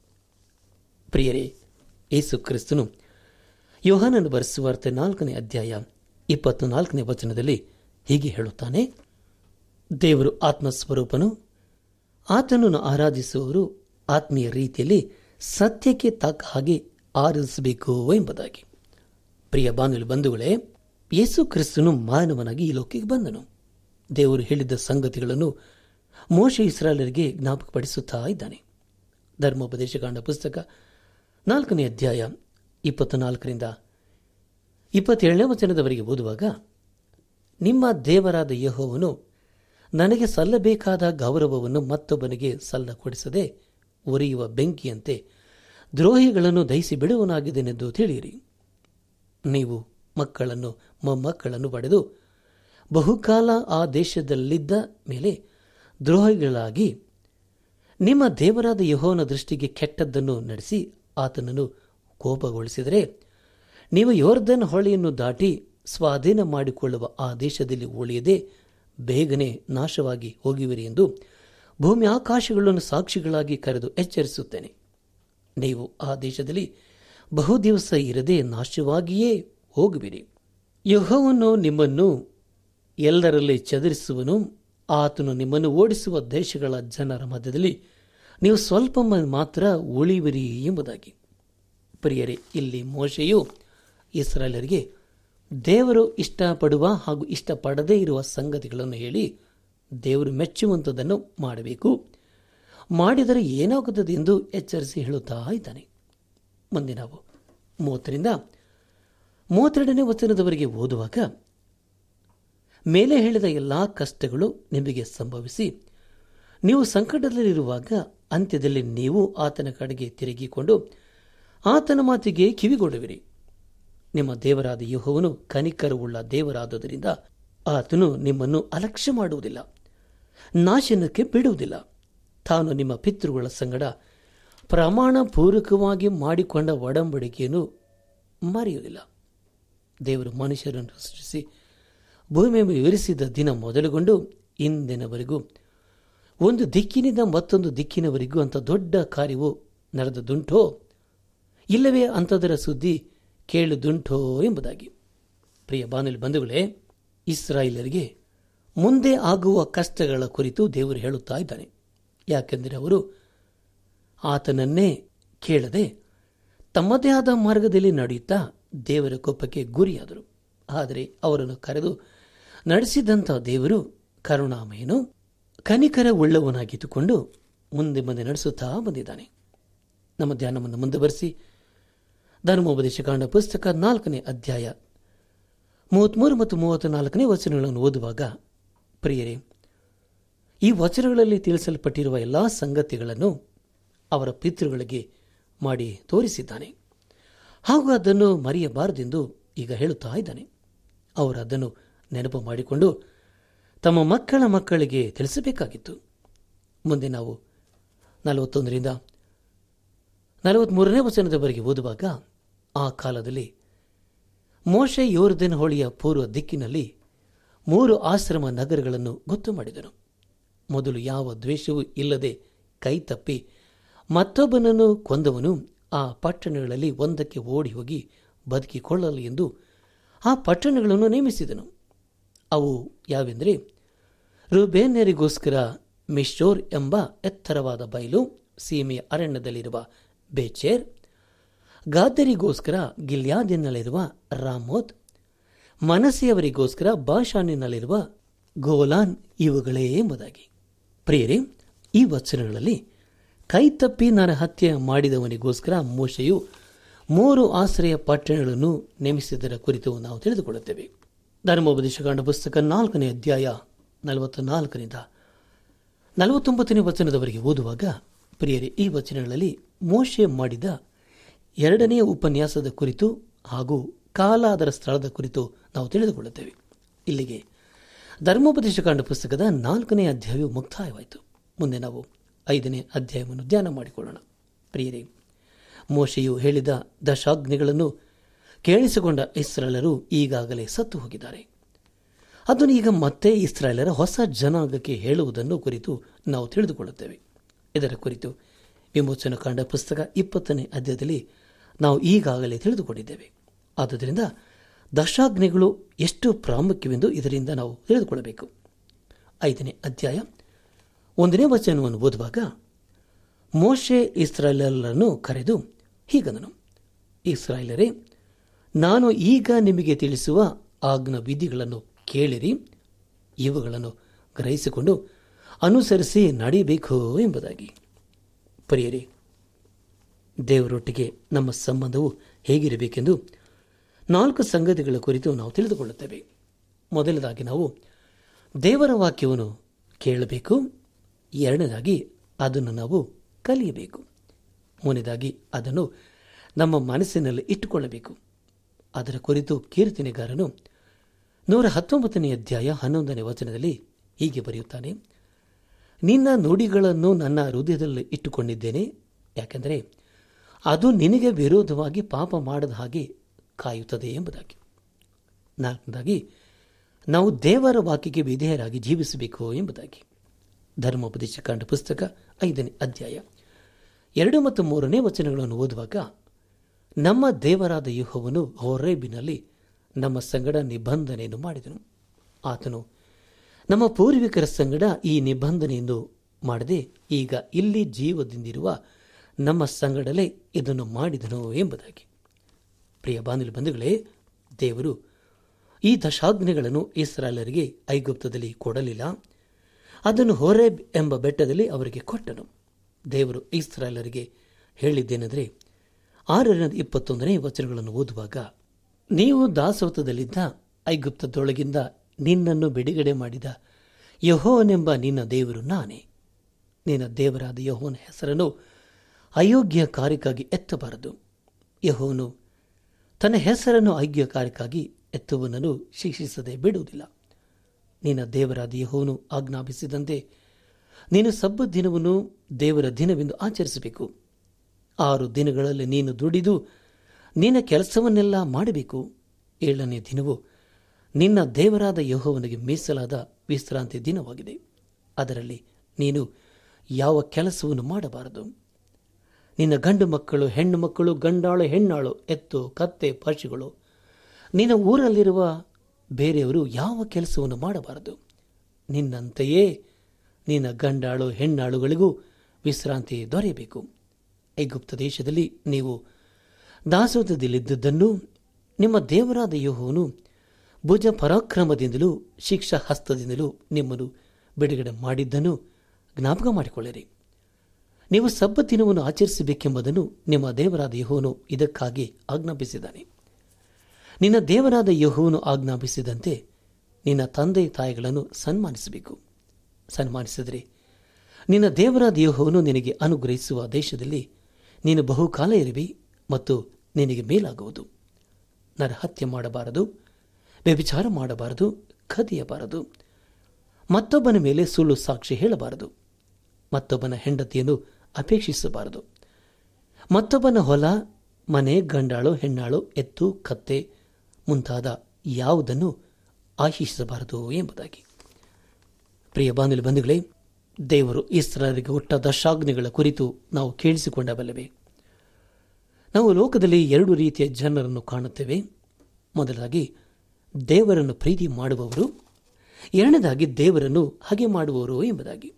ಪ್ರಿಯರೇ ಯೇಸು ಕ್ರಿಸ್ತನು ಯೋಹಾನನು ಬರೆಸುವಾರ್ತೆ ನಾಲ್ಕನೇ ಅಧ್ಯಾಯ ಇಪ್ಪತ್ತು ನಾಲ್ಕನೇ ವಚನದಲ್ಲಿ ಹೀಗೆ ಹೇಳುತ್ತಾನೆ ದೇವರು ಆತ್ಮಸ್ವರೂಪನು ಆತನನ್ನು ಆರಾಧಿಸುವವರು ಆತ್ಮೀಯ ರೀತಿಯಲ್ಲಿ ಸತ್ಯಕ್ಕೆ ತಕ್ಕ ಹಾಗೆ ಆರಾಧಿಸಬೇಕು ಎಂಬುದಾಗಿ ಪ್ರಿಯ ಬಾನುಲಿ ಬಂಧುಗಳೇ ಯೇಸು ಕ್ರಿಸ್ತನು ಮಾನವನಾಗಿ ಈ ಲೋಕಕ್ಕೆ ಬಂದನು ದೇವರು ಹೇಳಿದ್ದ ಸಂಗತಿಗಳನ್ನು ಮೋಶ ಇಸ್ರಾಲರಿಗೆ ಜ್ಞಾಪಕಪಡಿಸುತ್ತಾ ಇದ್ದಾನೆ ಧರ್ಮೋಪದೇಶಕಾಂಡ ಪುಸ್ತಕ ನಾಲ್ಕನೇ ಅಧ್ಯಾಯ ಇಪ್ಪತ್ತ ನಾಲ್ಕರಿಂದ ಇಪ್ಪತ್ತೇಳನೇ ವಚನದವರೆಗೆ ಓದುವಾಗ ನಿಮ್ಮ ದೇವರಾದ ಯಹೋವನು ನನಗೆ ಸಲ್ಲಬೇಕಾದ ಗೌರವವನ್ನು ಮತ್ತೊಬ್ಬನಿಗೆ ಸಲ್ಲ ಕೊಡಿಸದೆ ಉರಿಯುವ ಬೆಂಕಿಯಂತೆ ದ್ರೋಹಿಗಳನ್ನು ದಹಿಸಿ ಬಿಡುವನಾಗಿದ್ದೇನೆಂದು ತಿಳಿಯಿರಿ ನೀವು ಮಕ್ಕಳನ್ನು ಮೊಮ್ಮಕ್ಕಳನ್ನು ಪಡೆದು ಬಹುಕಾಲ ಆ ದೇಶದಲ್ಲಿದ್ದ ಮೇಲೆ ದ್ರೋಹಿಗಳಾಗಿ ನಿಮ್ಮ ದೇವರಾದ ಯಹೋವನ ದೃಷ್ಟಿಗೆ ಕೆಟ್ಟದ್ದನ್ನು ನಡೆಸಿ ಆತನನ್ನು ಕೋಪಗೊಳಿಸಿದರೆ ನೀವು ಯೋರ್ಧನ್ ಹೊಳೆಯನ್ನು ದಾಟಿ ಸ್ವಾಧೀನ ಮಾಡಿಕೊಳ್ಳುವ ಆ ದೇಶದಲ್ಲಿ ಉಳಿಯದೆ ಬೇಗನೆ ನಾಶವಾಗಿ ಹೋಗುವಿರಿ ಎಂದು ಭೂಮಿ ಆಕಾಶಗಳನ್ನು ಸಾಕ್ಷಿಗಳಾಗಿ ಕರೆದು ಎಚ್ಚರಿಸುತ್ತೇನೆ ನೀವು ಆ ದೇಶದಲ್ಲಿ ಬಹು ದಿವಸ ಇರದೆ ನಾಶವಾಗಿಯೇ ಹೋಗುವಿರಿ ಯಹೋವನ್ನು ನಿಮ್ಮನ್ನು ಎಲ್ಲರಲ್ಲಿ ಚದುರಿಸುವನು ಆತನು ನಿಮ್ಮನ್ನು ಓಡಿಸುವ ದೇಶಗಳ ಜನರ ಮಧ್ಯದಲ್ಲಿ ನೀವು ಸ್ವಲ್ಪ ಮಾತ್ರ ಉಳಿವಿರಿ ಎಂಬುದಾಗಿ ಪ್ರಿಯರೇ ಇಲ್ಲಿ ಮೋಶೆಯು ಇಸ್ರಾಯೇಲರಿಗೆ ದೇವರು ಇಷ್ಟಪಡುವ ಹಾಗೂ ಇಷ್ಟಪಡದೇ ಇರುವ ಸಂಗತಿಗಳನ್ನು ಹೇಳಿ ದೇವರು ಮೆಚ್ಚುವಂಥದ್ದನ್ನು ಮಾಡಬೇಕು ಮಾಡಿದರೆ ಏನಾಗುತ್ತದೆ ಎಂದು ಎಚ್ಚರಿಸಿ ಹೇಳುತ್ತಾ ಇದ್ದಾನೆ ಮುಂದೆ ನಾವು ಮೂವತ್ತರಿಂದ ಮೂವತ್ತೆರಡನೇ ವಚನದವರೆಗೆ ಓದುವಾಗ ಮೇಲೆ ಹೇಳಿದ ಎಲ್ಲಾ ಕಷ್ಟಗಳು ನಿಮಗೆ ಸಂಭವಿಸಿ ನೀವು ಸಂಕಟದಲ್ಲಿರುವಾಗ ಅಂತ್ಯದಲ್ಲಿ ನೀವು ಆತನ ಕಡೆಗೆ ತಿರುಗಿಕೊಂಡು ಆತನ ಮಾತಿಗೆ ಕಿವಿಗೊಡುವಿರಿ ನಿಮ್ಮ ದೇವರಾದ ಯೆಹೋವನು ಕನಿಕರವುಳ್ಳ ದೇವರಾದುದರಿಂದ ಆತನು ನಿಮ್ಮನ್ನು ಅಲಕ್ಷ್ಯ ಮಾಡುವುದಿಲ್ಲ ನಾಶನಕ್ಕೆ ಬಿಡುವುದಿಲ್ಲ ತಾನು ನಿಮ್ಮ ಪಿತೃಗಳ ಸಂಗಡ ಪ್ರಮಾಣ ಪೂರ್ವಕವಾಗಿ ಮಾಡಿಕೊಂಡ ಒಡಂಬಡಿಕೆಯನ್ನು ಮರೆಯುವುದಿಲ್ಲ ದೇವರು ಮನುಷ್ಯರನ್ನು ಸೃಷ್ಟಿಸಿ ಭೂಮಿಯ ಮೇಲೆ ಇರಿಸಿದ ದಿನ ಮೊದಲುಗೊಂಡು ಇಂದಿನವರೆಗೂ ಒಂದು ದಿಕ್ಕಿನಿಂದ ಮತ್ತೊಂದು ದಿಕ್ಕಿನವರೆಗೂ ಅಂತ ದೊಡ್ಡ ಕಾರ್ಯವು ನಡೆದದುಂಟೋ ಇಲ್ಲವೇ ಅಂಥದರ ಸುದ್ದಿ ಕೇಳುದುಂಟೋ ಎಂಬುದಾಗಿ ಪ್ರಿಯ ಬಾನುಲಿ ಬಂಧುಗಳೇ ಇಸ್ರಾಯೇಲರಿಗೆ ಮುಂದೆ ಆಗುವ ಕಷ್ಟಗಳ ಕುರಿತು ದೇವರು ಹೇಳುತ್ತಾ ಇದ್ದಾನೆ ಯಾಕೆಂದರೆ ಅವರು ಆತನನ್ನೇ ಕೇಳದೆ ತಮ್ಮದೇ ಆದ ಮಾರ್ಗದಲ್ಲಿ ನಡೆಯುತ್ತಾ ದೇವರ ಕೋಪಕ್ಕೆ ಗುರಿಯಾದರು ಆದರೆ ಅವರನ್ನು ಕರೆದು ನಡೆಸಿದಂಥ ದೇವರು ಕರುಣಾಮಯನು ಕನಿಕರ ಉಳ್ಳವನಾಗಿದ್ದುಕೊಂಡು ಮುಂದೆ ಮುಂದೆ ನಡೆಸುತ್ತಾ ಬಂದಿದ್ದಾನೆ ನಮ್ಮ ಧ್ಯಾನವನ್ನು ಮುಂದುವರೆಸಿ ಧರ್ಮೋಪದೇಶ ಕಾಂಡ ಪುಸ್ತಕ ನಾಲ್ಕನೇ ಅಧ್ಯಾಯ ಮೂವತ್ಮೂರು ಮತ್ತು ಮೂವತ್ತ ನಾಲ್ಕನೇ ವಚನಗಳನ್ನು ಓದುವಾಗ ಪ್ರಿಯರೇ ಈ ವಚನಗಳಲ್ಲಿ ತಿಳಿಸಲ್ಪಟ್ಟಿರುವ ಎಲ್ಲಾ ಸಂಗತಿಗಳನ್ನು ಅವರ ಪಿತೃಗಳಿಗೆ ಮಾಡಿ ತೋರಿಸಿದ್ದಾನೆ ಹಾಗೂ ಅದನ್ನು ಮರೆಯಬಾರದೆಂದು ಈಗ ಹೇಳುತ್ತಾ ಇದ್ದಾನೆ ಅವರು ಅದನ್ನು ನೆನಪು ಮಾಡಿಕೊಂಡು ತಮ್ಮ ಮಕ್ಕಳ ಮಕ್ಕಳಿಗೆ ತಿಳಿಸಬೇಕಾಗಿತ್ತು ಮುಂದೆ ನಾವು ನಲವತ್ತೊಂದರಿಂದ ನಲವತ್ಮೂರನೇ ವಚನದವರೆಗೆ ಓದುವಾಗ ಆ ಕಾಲದಲ್ಲಿ ಮೋಶೆ ಯೋರ್ದನ್ ಹೋಳಿಯ ಪೂರ್ವ ದಿಕ್ಕಿನಲ್ಲಿ ಮೂರು ಆಶ್ರಮ ನಗರಗಳನ್ನು ಗೊತ್ತು ಮಾಡಿದನು ಮೊದಲು ಯಾವ ದ್ವೇಷವೂ ಇಲ್ಲದೆ ಕೈ ತಪ್ಪಿ ಮತ್ತೊಬ್ಬನನ್ನು ಕೊಂದವನು ಆ ಪಟ್ಟಣಗಳಲ್ಲಿ ಒಂದಕ್ಕೆ ಓಡಿ ಹೋಗಿ ಬದುಕಿಕೊಳ್ಳಲು ಎಂದು ಆ ಪಟ್ಟಣಗಳನ್ನು ನೇಮಿಸಿದನು ಅವು ಯಾವೆಂದರೆ ರುಬೇನ್ಯರಿಗೋಸ್ಕರ ಮಿಶೋರ್ ಎಂಬ ಎತ್ತರವಾದ ಬಯಲು ಸೀಮೆಯ ಅರಣ್ಯದಲ್ಲಿರುವ ಬೇಚೇರ್ ಗಾದರಿಗೋಸ್ಕರ ಗಿಲ್ಯಾದಿನಲ್ಲಿರುವ ರಾಮೋತ್ ಮನಸ್ಸಿಯವರಿಗೋಸ್ಕರ ಬಾಷಾನಿನಲ್ಲಿರುವ ಗೋಲಾನ್ ಇವುಗಳೇ ಎಂಬುದಾಗಿ ಪ್ರಿಯರೇ ಈ ವಚನಗಳಲ್ಲಿ ಕೈತಪ್ಪಿ ನರ ಹತ್ಯೆ ಮಾಡಿದವನಿಗೋಸ್ಕರ ಮೋಶೆಯು ಮೂರು ಆಶ್ರಯ ಪಟ್ಟಣಗಳನ್ನು ನೇಮಿಸಿದ್ದರ ಕುರಿತು ನಾವು ತಿಳಿದುಕೊಳ್ಳುತ್ತೇವೆ ಧರ್ಮೋಪದೇಶಕಾಂಡ ಪುಸ್ತಕ ನಾಲ್ಕನೇ ಅಧ್ಯಾಯ ನಲವತ್ತ ನಾಲ್ಕರಿಂದ ನಲವತ್ತೊಂಬತ್ತನೇ ವಚನದವರೆಗೆ ಓದುವಾಗ ಪ್ರಿಯರೇ ಈ ವಚನಗಳಲ್ಲಿ ಮೋಶೆ ಮಾಡಿದ ಎರಡನೆಯ ಉಪನ್ಯಾಸದ ಕುರಿತು ಹಾಗೂ ಕಾಲ ಅದರ ಸ್ಥಳದ ಕುರಿತು ನಾವು ತಿಳಿದುಕೊಳ್ಳುತ್ತೇವೆ ಇಲ್ಲಿಗೆ ಧರ್ಮೋಪದೇಶಕಾಂಡ ಪುಸ್ತಕದ ನಾಲ್ಕನೇ ಅಧ್ಯಾಯವು ಮುಕ್ತಾಯವಾಯಿತು ಮುಂದೆ ನಾವು ಐದನೇ ಅಧ್ಯಾಯವನ್ನು ಧ್ಯಾನ ಮಾಡಿಕೊಳ್ಳೋಣ ಪ್ರಿಯರೇ ಮೋಶೆಯು ಹೇಳಿದ ದಶಾಗ್ನಿಗಳನ್ನು ಕೇಳಿಸಿಕೊಂಡ ಇಸ್ರಾಯೇಲರು ಈಗಾಗಲೇ ಸತ್ತು ಹೋಗಿದ್ದಾರೆ ಅದನ್ನು ಈಗ ಮತ್ತೆ ಇಸ್ರಾಯೇಲರ ಹೊಸ ಜನಾಂಗಕ್ಕೆ ಹೇಳುವುದನ್ನು ಕುರಿತು ನಾವು ತಿಳಿದುಕೊಳ್ಳುತ್ತೇವೆ ಇದರ ಕುರಿತು ವಿಮೋಚನ ಕಾಂಡ ಪುಸ್ತಕ ಇಪ್ಪತ್ತನೇ ಅಧ್ಯಾಯದಲ್ಲಿ ನಾವು ಈಗಾಗಲೇ ತಿಳಿದುಕೊಂಡಿದ್ದೇವೆ ಆದುದರಿಂದ ದಶಾಗ್ನಿಗಳು ಎಷ್ಟು ಪ್ರಾಮುಖ್ಯವೆಂದು ಇದರಿಂದ ನಾವು ತಿಳಿದುಕೊಳ್ಳಬೇಕು ಐದನೇ ಅಧ್ಯಾಯ ಒಂದನೇ ವಚನವನ್ನು ಓದುವಾಗ ಮೋಶೆ ಇಸ್ರಾಯೇಲರನ್ನು ಕರೆದು ಹೀಗಂದನು ಇಸ್ರಾಯೇಲರೇ ನಾನು ಈಗ ನಿಮಗೆ ತಿಳಿಸುವ ಆಜ್ಞ ವಿಧಿಗಳನ್ನು ಕೇಳಿರಿ ಇವುಗಳನ್ನು ಗ್ರಹಿಸಿಕೊಂಡು ಅನುಸರಿಸಿ ನಡೆಯಬೇಕು ಎಂಬುದಾಗಿ ಪ್ರಿಯರೇ ದೇವರೊಟ್ಟಿಗೆ ನಮ್ಮ ಸಂಬಂಧವು ಹೇಗಿರಬೇಕೆಂದು ನಾಲ್ಕು ಸಂಗತಿಗಳ ಕುರಿತು ನಾವು ತಿಳಿದುಕೊಳ್ಳುತ್ತೇವೆ ಮೊದಲದಾಗಿ ನಾವು ದೇವರ ವಾಕ್ಯವನ್ನು ಕೇಳಬೇಕು ಎರಡನೇದಾಗಿ ಅದನ್ನು ನಾವು ಕಲಿಯಬೇಕು ಮೂರನೇದಾಗಿ ಅದನ್ನು ನಮ್ಮ ಮನಸ್ಸಿನಲ್ಲಿ ಇಟ್ಟುಕೊಳ್ಳಬೇಕು ಅದರ ಕುರಿತು ಕೀರ್ತನೆಗಾರನು ನೂರ ಹತ್ತೊಂಬತ್ತನೇ ಅಧ್ಯಾಯ ಹನ್ನೊಂದನೇ ವಚನದಲ್ಲಿ ಹೀಗೆ ಬರೆಯುತ್ತಾನೆ ನಿನ್ನ ನುಡಿಗಳನ್ನು ನನ್ನ ಹೃದಯದಲ್ಲಿ ಇಟ್ಟುಕೊಂಡಿದ್ದೇನೆ ಯಾಕೆಂದರೆ ಅದು ನಿನಗೆ ವಿರೋಧವಾಗಿ ಪಾಪ ಮಾಡದ ಹಾಗೆ ಕಾಯುತ್ತದೆ ಎಂಬುದಾಗಿ ನಾಲ್ಕನೇದಾಗಿ ನಾವು ದೇವರ ವಾಕ್ಯಕ್ಕೆ ವಿಧೇಯರಾಗಿ ಜೀವಿಸಬೇಕು ಎಂಬುದಾಗಿ ಧರ್ಮೋಪದೇಶ ಕಾಂಡ ಪುಸ್ತಕ ಐದನೇ ಅಧ್ಯಾಯ ಎರಡು ಮತ್ತು ಮೂರನೇ ವಚನಗಳನ್ನು ಓದುವಾಗ ನಮ್ಮ ದೇವರಾದ ಯುಹೋವನು ಹೊರೇಬಿನಲ್ಲಿ ನಮ್ಮ ಸಂಗಡ ನಿಬಂಧನೆಯನ್ನು ಮಾಡಿದನು ಆತನು ನಮ್ಮ ಪೂರ್ವಿಕರ ಸಂಗಡ ಈ ನಿಬಂಧನೆಯನ್ನು ಮಾಡದೆ ಈಗ ಇಲ್ಲಿ ಜೀವದಿಂದಿರುವ ನಮ್ಮ ಸಂಗಡಲೇ ಇದನ್ನು ಮಾಡಿದನು ಎಂಬುದಾಗಿ ಪ್ರಿಯ ಬಾನುಲಿ ಬಂಧುಗಳೇ ದೇವರು ಈ ದಶಾಜ್ಞೆಗಳನ್ನು ಇಸ್ರಾಯೇಲರಿಗೆ ಐಗುಪ್ತದಲ್ಲಿ ಕೊಡಲಿಲ್ಲ ಅದನ್ನು ಹೊರೇಬ್ ಎಂಬ ಬೆಟ್ಟದಲ್ಲಿ ಅವರಿಗೆ ಕೊಟ್ಟನು ದೇವರು ಇಸ್ರಾಯೇಲರಿಗೆ ಹೇಳಿದ್ದೇನೆಂದರೆ ಆರರಿಂದ ಇಪ್ಪತ್ತೊಂದನೇ ವಚನಗಳನ್ನು ಓದುವಾಗ ನೀವು ದಾಸೋತದಲ್ಲಿದ್ದ ಐಗುಪ್ತದೊಳಗಿಂದ ನಿನ್ನನ್ನು ಬಿಡುಗಡೆ ಮಾಡಿದ ಯಹೋವನೆಂಬ ನಿನ್ನ ದೇವರು ನಾನೇ ನಿನ್ನ ದೇವರಾದ ಯಹೋವನ ಹೆಸರನ್ನು ಅಯೋಗ್ಯ ಕಾರ್ಯಕ್ಕಾಗಿ ಎತ್ತಬಾರದು ಯಹೋವನು ತನ್ನ ಹೆಸರನ್ನು ಅಯೋಗ್ಯ ಕಾರ್ಯಕ್ಕಾಗಿ ಎತ್ತುವನನ್ನು ಶಿಕ್ಷಿಸದೆ ಬಿಡುವುದಿಲ್ಲ ನಿನ್ನ ದೇವರಾದ ಯಹೋವನು ಆಜ್ಞಾಪಿಸಿದಂತೆ ನೀನು ಸಬ್ಬ ದಿನವನ್ನು ದೇವರ ದಿನವೆಂದು ಆಚರಿಸಬೇಕು ಆರು ದಿನಗಳಲ್ಲಿ ನೀನು ದುಡಿದು ನಿನ್ನ ಕೆಲಸವನ್ನೆಲ್ಲ ಮಾಡಬೇಕು ಏಳನೇ ದಿನವು ನಿನ್ನ ದೇವರಾದ ಯಹೋವನಿಗೆ ಮೀಸಲಾದ ವಿಶ್ರಾಂತಿ ದಿನವಾಗಿದೆ ಅದರಲ್ಲಿ ನೀನು ಯಾವ ಕೆಲಸವನ್ನು ಮಾಡಬಾರದು ನಿನ್ನ ಗಂಡು ಮಕ್ಕಳು ಹೆಣ್ಣು ಮಕ್ಕಳು ಗಂಡಾಳು ಹೆಣ್ಣಾಳು ಎತ್ತು ಕತ್ತೆ ಪಶುಗಳು ನಿನ್ನ ಊರಲ್ಲಿರುವ ಬೇರೆಯವರು ಯಾವ ಕೆಲಸವನ್ನು ಮಾಡಬಾರದು ನಿನ್ನಂತೆಯೇ ನಿನ್ನ ಗಂಡಾಳು ಹೆಣ್ಣಾಳುಗಳಿಗೂ ವಿಶ್ರಾಂತಿ ದೊರೆಯಬೇಕು ಐಗುಪ್ತ ದೇಶದಲ್ಲಿ ನೀವು ದಾಸೋಹದಲ್ಲಿದ್ದುದನ್ನು ನಿಮ್ಮ ದೇವರಾದ ಯೋಹೋನು ಭುಜ ಪರಾಕ್ರಮದಿಂದಲೂ ಶಿಕ್ಷಾ ಹಸ್ತದಿಂದಲೂ ನಿಮ್ಮನ್ನು ಬಿಡುಗಡೆ ಮಾಡಿದ್ದನ್ನು ಜ್ಞಾಪಕ ಮಾಡಿಕೊಳ್ಳಿರಿ ನೀವು ಸಬ್ಬ ದಿನವನ್ನು ಆಚರಿಸಬೇಕೆಂಬುದನ್ನು ನಿಮ್ಮ ದೇವರಾದ ಯಹೋನು ಇದಕ್ಕಾಗಿ ಆಜ್ಞಾಪಿಸಿದ್ದಾನೆ ನಿನ್ನ ದೇವರಾದ ಯಹೋನು ಆಜ್ಞಾಪಿಸಿದಂತೆ ನಿನ್ನ ತಂದೆ ತಾಯಿಗಳನ್ನು ಸನ್ಮಾನಿಸಬೇಕು ಸನ್ಮಾನಿಸಿದರೆ ನಿನ್ನ ದೇವರಾದ ಯಹೋನು ನಿನಗೆ ಅನುಗ್ರಹಿಸುವ ದೇಶದಲ್ಲಿ ನೀನು ಬಹುಕಾಲ ಇರುವಿ ಮತ್ತು ನಿನಗೆ ಮೇಲಾಗುವುದು ನರಹತ್ಯೆ ಮಾಡಬಾರದು ವ್ಯಭಿಚಾರ ಮಾಡಬಾರದು ಕದಿಯಬಾರದು ಮತ್ತೊಬ್ಬನ ಮೇಲೆ ಸುಳ್ಳು ಸಾಕ್ಷಿ ಹೇಳಬಾರದು ಮತ್ತೊಬ್ಬನ ಹೆಂಡತಿಯನ್ನು ಅಪೇಕ್ಷಿಸಬಾರದು ಮತ್ತೊಬ್ಬನ ಹೊಲ ಮನೆ ಗಂಡಾಳು ಹೆಣ್ಣಾಳು ಎತ್ತು ಕತ್ತೆ ಮುಂತಾದ ಯಾವುದನ್ನು ಆಶಿಸಬಾರದು ಎಂಬುದಾಗಿ ಪ್ರಿಯ ಬಾಂಧವ್ಯ ಬಂಧುಗಳೇ ದೇವರು ಇಸ್ರಾಯರಿಗೆ ಹುಟ್ಟ ದಶಾಗ್ನಿಗಳ ಕುರಿತು ನಾವು ಕೇಳಿಸಿಕೊಂಡಬಲ್ಲವೇ ನಾವು ಲೋಕದಲ್ಲಿ ಎರಡು ರೀತಿಯ ಜನರನ್ನು ಕಾಣುತ್ತೇವೆ ಮೊದಲಾಗಿ ದೇವರನ್ನು ಪ್ರೀತಿ ಮಾಡುವವರು ಎರಡನೇದಾಗಿ ದೇವರನ್ನು ಹಾಗೆ ಮಾಡುವವರು ಎಂಬುದಾಗಿ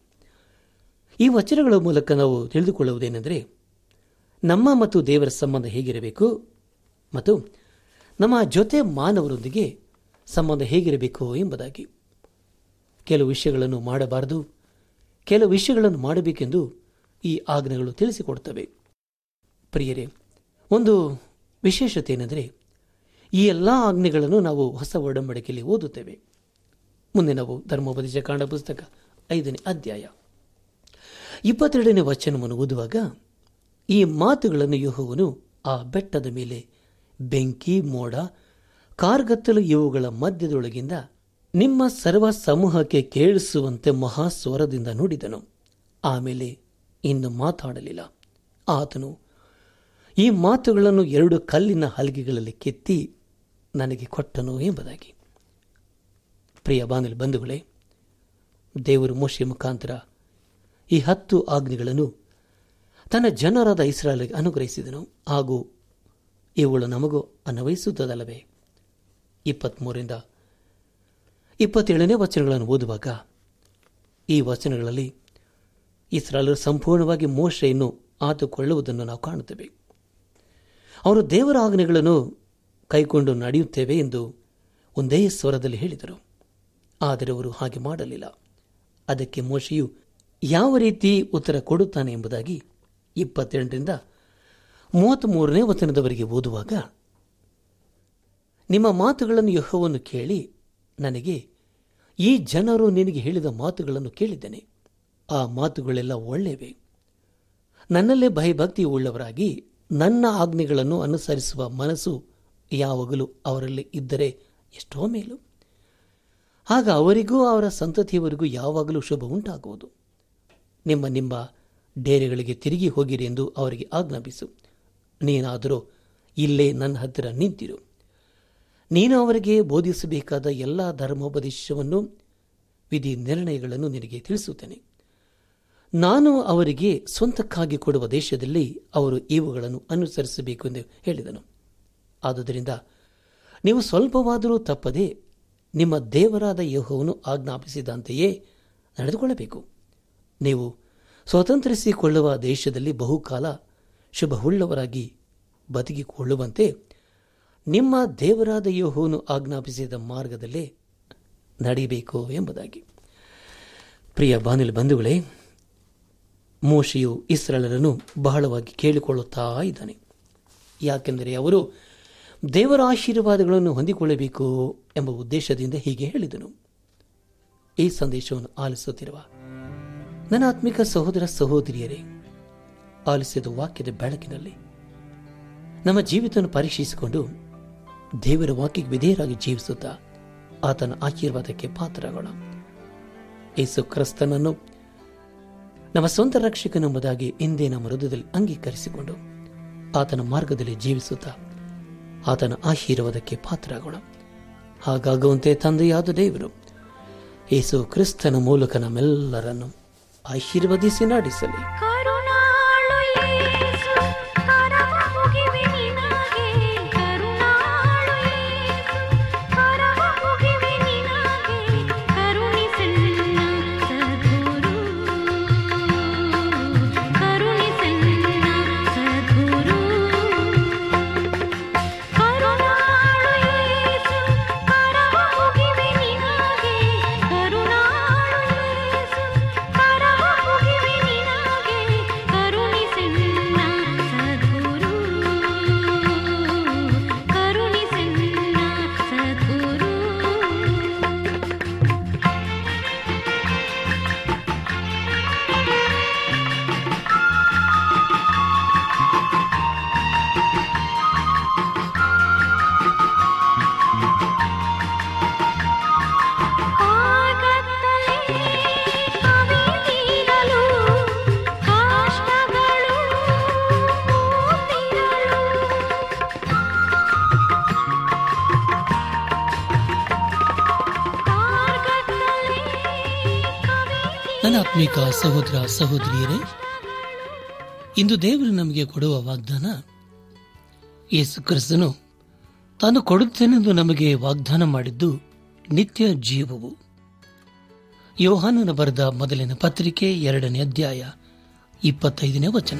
ಈ ವಚನಗಳ ಮೂಲಕ ನಾವು ತಿಳಿದುಕೊಳ್ಳುವುದೇನೆಂದರೆ ನಮ್ಮ ಮತ್ತು ದೇವರ ಸಂಬಂಧ ಹೇಗಿರಬೇಕು ಮತ್ತು ನಮ್ಮ ಜೊತೆ ಮಾನವರೊಂದಿಗೆ ಸಂಬಂಧ ಹೇಗಿರಬೇಕು ಎಂಬುದಾಗಿ ಕೆಲವು ವಿಷಯಗಳನ್ನು ಮಾಡಬಾರದು ಕೆಲವು ವಿಷಯಗಳನ್ನು ಮಾಡಬೇಕೆಂದು ಈ ಆಜ್ಞೆಗಳು ತಿಳಿಸಿಕೊಡುತ್ತವೆ ಪ್ರಿಯರೇ ಒಂದು ವಿಶೇಷತೆ ಏನೆಂದರೆ ಈ ಎಲ್ಲ ಆಜ್ಞೆಗಳನ್ನು ನಾವು ಹೊಸ ಒಡಂಬಡಿಕೆಯಲ್ಲಿ ಓದುತ್ತೇವೆ ಮುಂದೆ ನಾವು ಧರ್ಮೋಪದೇಶ ಕಾಂಡ ಪುಸ್ತಕ ಐದನೇ ಅಧ್ಯಾಯ ಇಪ್ಪತ್ತೆರಡನೇ ವಚನವನ್ನು ಓದುವಾಗ ಈ ಮಾತುಗಳನ್ನು ಯಹೋವನು ಆ ಬೆಟ್ಟದ ಮೇಲೆ ಬೆಂಕಿ ಮೋಡ ಕಾರ್ಗತ್ತಲು ಇವುಗಳ ಮಧ್ಯದೊಳಗಿಂದ ನಿಮ್ಮ ಸರ್ವ ಸಮೂಹಕ್ಕೆ ಕೇಳಿಸುವಂತೆ ಮಹಾಸ್ವರದಿಂದ ನುಡಿದನು ಆಮೇಲೆ ಇನ್ನು ಮಾತಾಡಲಿಲ್ಲ ಆತನು ಈ ಮಾತುಗಳನ್ನು ಎರಡು ಕಲ್ಲಿನ ಹಲಗೆಗಳಲ್ಲಿ ಕೆತ್ತಿ ನನಗೆ ಕೊಟ್ಟನು ಎಂಬುದಾಗಿ ಪ್ರಿಯ ಬಾಂಧವ ಬಂಧುಗಳೇ ದೇವರು ಮೋಶೆ ಮುಖಾಂತರ ಈ ಹತ್ತು ಆಜ್ಞೆಗಳನ್ನು ತನ್ನ ಜನರಾದ ಇಸ್ರಾಯಲ್ಗೆ ಅನುಗ್ರಹಿಸಿದನು ಹಾಗೂ ಇವುಗಳು ನಮಗೂ ಅನ್ವಯಿಸುತ್ತದಲ್ಲವೇ ಇಪ್ಪತ್ಮೂರರಿಂದ ಇಪ್ಪತ್ತೇಳನೇ ವಚನಗಳನ್ನು ಓದುವಾಗ ಈ ವಚನಗಳಲ್ಲಿ ಇಸ್ರಾಯಲರು ಸಂಪೂರ್ಣವಾಗಿ ಮೋಶೆಯನ್ನು ಆತುಕೊಳ್ಳುವುದನ್ನು ನಾವು ಕಾಣುತ್ತೇವೆ ಅವರು ದೇವರ ಆಜ್ಞೆಗಳನ್ನು ಕೈಕೊಂಡು ನಡೆಯುತ್ತೇವೆ ಎಂದು ಒಂದೇ ಸ್ವರದಲ್ಲಿ ಹೇಳಿದರು ಆದರೆ ಅವರು ಹಾಗೆ ಮಾಡಲಿಲ್ಲ ಅದಕ್ಕೆ ಮೋಶೆಯು ಯಾವ ರೀತಿ ಉತ್ತರ ಕೊಡುತ್ತಾನೆ ಎಂಬುದಾಗಿ ಇಪ್ಪತ್ತೆಂಟರಿಂದ ಮೂವತ್ತ್ಮೂರನೇ ವಚನದವರೆಗೆ ಓದುವಾಗ ನಿಮ್ಮ ಮಾತುಗಳನ್ನು ಯಹೋವನ್ನು ಕೇಳಿ ನನಗೆ ಈ ಜನರು ನಿನಗೆ ಹೇಳಿದ ಮಾತುಗಳನ್ನು ಕೇಳಿದ್ದೇನೆ ಆ ಮಾತುಗಳೆಲ್ಲ ಒಳ್ಳೆಯವೆ ನನ್ನಲ್ಲೇ ಭಯಭಕ್ತಿ ಉಳ್ಳವರಾಗಿ ನನ್ನ ಆಜ್ಞೆಗಳನ್ನು ಅನುಸರಿಸುವ ಮನಸ್ಸು ಯಾವಾಗಲೂ ಅವರಲ್ಲಿ ಇದ್ದರೆ ಎಷ್ಟೋ ಮೇಲು ಆಗ ಅವರಿಗೂ ಅವರ ಸಂತತಿಯವರಿಗೂ ಯಾವಾಗಲೂ ಶುಭ ಉಂಟಾಗುವುದು ನಿಮ್ಮ ನಿಮ್ಮ ಡೇರೆಗಳಿಗೆ ತಿರುಗಿ ಹೋಗಿರಿ ಎಂದು ಅವರಿಗೆ ಆಜ್ಞಾಪಿಸು ನೀನಾದರೂ ಇಲ್ಲೇ ನನ್ನ ಹತ್ತಿರ ನಿಂತಿರು ನೀನು ಅವರಿಗೆ ಬೋಧಿಸಬೇಕಾದ ಎಲ್ಲ ಧರ್ಮೋಪದೇಶವನ್ನು ವಿಧಿ ನಿರ್ಣಯಗಳನ್ನು ನಿನಗೆ ತಿಳಿಸುತ್ತೇನೆ ನಾನು ಅವರಿಗೆ ಸ್ವಂತಕ್ಕಾಗಿ ಕೊಡುವ ದೇಶದಲ್ಲಿ ಅವರು ಇವುಗಳನ್ನು ಅನುಸರಿಸಬೇಕು ಎಂದು ಹೇಳಿದನು ಆದುದರಿಂದ ನೀವು ಸ್ವಲ್ಪವಾದರೂ ತಪ್ಪದೆ ನಿಮ್ಮ ದೇವರಾದ ಯಹೋವನು ಆಜ್ಞಾಪಿಸಿದಂತೆಯೇ ನಡೆದುಕೊಳ್ಳಬೇಕು ನೀವು ಸ್ವತಂತ್ರಿಸಿಕೊಳ್ಳುವ ದೇಶದಲ್ಲಿ ಬಹುಕಾಲ ಶುಭವುಳ್ಳವರಾಗಿ ಬದುಕಿಕೊಳ್ಳುವಂತೆ ನಿಮ್ಮ ದೇವರಾದ ಯಹೋವನು ಆಜ್ಞಾಪಿಸಿದ ಮಾರ್ಗದಲ್ಲೇ ನಡೆಯಬೇಕು ಎಂಬುದಾಗಿ ಪ್ರಿಯ ಬಾನಿಲ್ ಬಂಧುಗಳೇ ಮೋಶೆಯು ಇಸ್ರಾಲರನ್ನು ಬಹಳವಾಗಿ ಕೇಳಿಕೊಳ್ಳುತ್ತಾ ಇದ್ದಾನೆ ಯಾಕೆಂದರೆ ಅವರು ದೇವರ ಆಶೀರ್ವಾದಗಳನ್ನು ಹೊಂದಿಕೊಳ್ಳಬೇಕು ಎಂಬ ಉದ್ದೇಶದಿಂದ ಹೀಗೆ ಹೇಳಿದನು ಈ ಸಂದೇಶವನ್ನು ಆಲಿಸುತ್ತಿರುವ ನನ್ನ ಆತ್ಮಿಕ ಸಹೋದರ ಸಹೋದರಿಯರೇ ಆಲಿಸಿದ ವಾಕ್ಯದ ಬೆಳಕಿನಲ್ಲಿ ನಮ್ಮ ಜೀವಿತವನ್ನು ಪರೀಕ್ಷಿಸಿಕೊಂಡು ದೇವರ ವಾಕ್ಯಕ್ಕೆ ವಿಧೇಯರಾಗಿ ಜೀವಿಸುತ್ತಾ ಆತನ ಆಶೀರ್ವಾದಕ್ಕೆ ಪಾತ್ರರಾಗೋಣ ಯೇಸು ಕ್ರಿಸ್ತನನ್ನು ನಮ್ಮ ಸ್ವಂತ ರಕ್ಷಕನೆಂಬುದಾಗಿ ಇಂದೇ ನಮ್ಮ ಹೃದಯದಲ್ಲಿ ಅಂಗೀಕರಿಸಿಕೊಂಡು ಆತನ ಮಾರ್ಗದಲ್ಲಿ ಜೀವಿಸುತ್ತಾ ಆತನ ಆಶೀರ್ವಾದಕ್ಕೆ ಪಾತ್ರರಾಗೋಣ ಹಾಗಾಗುವಂತೆ ತಂದೆಯಾದ ದೇವರು ಯೇಸು ಕ್ರಿಸ್ತನ ಮೂಲಕ ನಮ್ಮೆಲ್ಲರನ್ನು ಆಶೀರ್ವದಿಸಿ ನಾಡಿಸಲಿ
ಕರುಣಾಳು ಯೇಸು ಕರವ ಮುಗಿವೆ ನಿನಗೆ ಕರುಣಾಳು ಯೇಸು ಕರವ ಮುಗಿವೆ ನಿನಗೆ ಕರುಣಿಸನ್ನ ಸದ್ಗುರು ಕರುಣಿಸನ್ನ ಸದ್ಗುರು ಕರುಣಾಳು ಯೇಸು ಕರವ ಮುಗಿವೆ ನಿನಗೆ ಕರುಣಾಳು ಯೇಸು ಕರವ ಮುಗಿವೆ ನಿನಗೆ ಕರುಣಿಸನ್ನ ಸದ್ಗುರು ಕರುಣಿಸನ್ನ ಸದ್ಗುರು ಆಗತ್ತಲೇ ಅವಿತೀರಲು ಕಷ್ಟಗಳು ಮೂತಿರಲು ಆಗತ್ತಲೇ
ನನ್ನ ಆತ್ಮಿಕ ಸಹೋದರ ಸಹೋದರಿಯರೇ ಇಂದು ದೇವರು ನಮಗೆ ಕೊಡುವ ವಾಗ್ದಾನ ಯೇಸು ಕ್ರಿಸ್ತನು ತಾನು ಕೊಡುತ್ತೇನೆಂದು ನಮಗೆ ವಾಗ್ದಾನ ಮಾಡಿದ್ದು ನಿತ್ಯ ಜೀವವು ಯೋಹಾನನ ಬರೆದ ಮೊದಲಿನ ಪತ್ರಿಕೆ ಎರಡನೇ ಅಧ್ಯಾಯ ಇಪ್ಪತ್ತೈದನೇ ವಚನ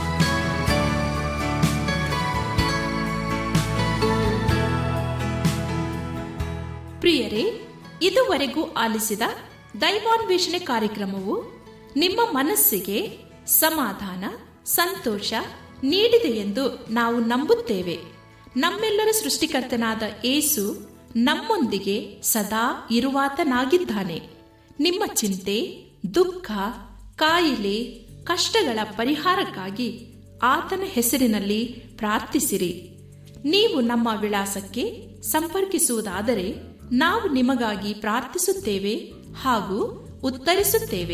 ಪ್ರಿಯರೇ ಇದುವರೆಗೂ ಆಲಿಸಿದ ದೈವಾನ್ವೇಷಣೆ ಕಾರ್ಯಕ್ರಮವು ನಿಮ್ಮ ಮನಸ್ಸಿಗೆ ಸಮಾಧಾನ ಸಂತೋಷ ನೀಡಿದೆ ಎಂದು ನಾವು ನಂಬುತ್ತೇವೆ ನಮ್ಮೆಲ್ಲರ ಸೃಷ್ಟಿಕರ್ತನಾದ ಏಸು ನಮ್ಮೊಂದಿಗೆ ಸದಾ ಇರುವಾತನಾಗಿದ್ದಾನೆ ನಿಮ್ಮ ಚಿಂತೆ ದುಃಖ ಕಾಯಿಲೆ ಕಷ್ಟಗಳ ಪರಿಹಾರಕ್ಕಾಗಿ ಆತನ ಹೆಸರಿನಲ್ಲಿ ಪ್ರಾರ್ಥಿಸಿರಿ ನೀವು ನಮ್ಮ ವಿಳಾಸಕ್ಕೆ ಸಂಪರ್ಕಿಸುವುದಾದರೆ ನಾವು ನಿಮಗಾಗಿ ಪ್ರಾರ್ಥಿಸುತ್ತೇವೆ ಹಾಗೂ ಉತ್ತರಿಸುತ್ತೇವೆ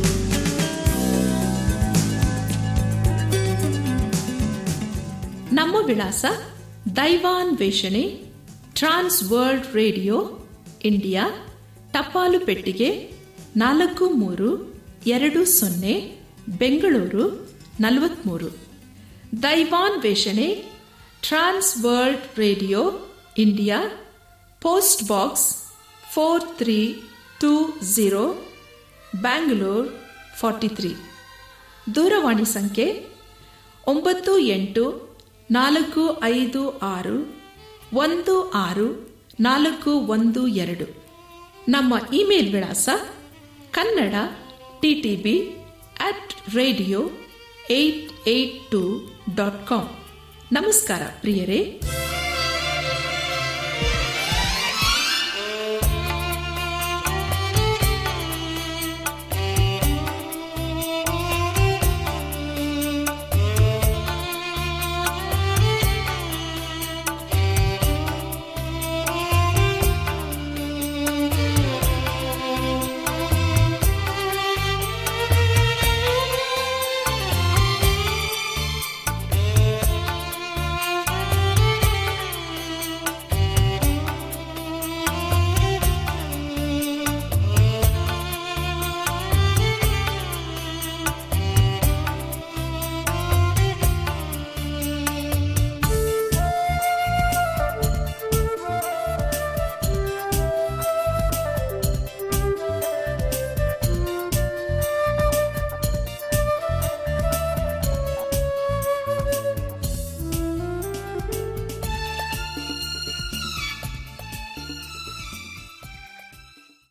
ನಮ್ಮ ವಿಳಾಸ ದೈವಾನ್ ವೇಷಣೆ ಟ್ರಾನ್ಸ್ ವರ್ಲ್ಡ್ ರೇಡಿಯೋ ಇಂಡಿಯಾ ಟಪಾಲು ಪೆಟ್ಟಿಗೆ ನಾಲ್ಕು ಮೂರು ಎರಡು ಸೊನ್ನೆ ಬೆಂಗಳೂರು ನಲವತ್ಮೂರು ದೈವಾನ್ ವೇಷಣೆ trans world radio India post box four three two zero Bangalore forty three ದೂರವಾಣಿ ಸಂಖ್ಯೆ ಒಂಬತ್ತು ಎಂಟು ನಾಲ್ಕು ಐದು ಆರು ಒಂದು ಆರು ನಾಲ್ಕು ಒಂದು ಎರಡು ನಮ್ಮ ಇಮೇಲ್ ವಿಳಾಸ Kannada TTB at radio eight eight two dot com ನಮಸ್ಕಾರ ಪ್ರಿಯರೇ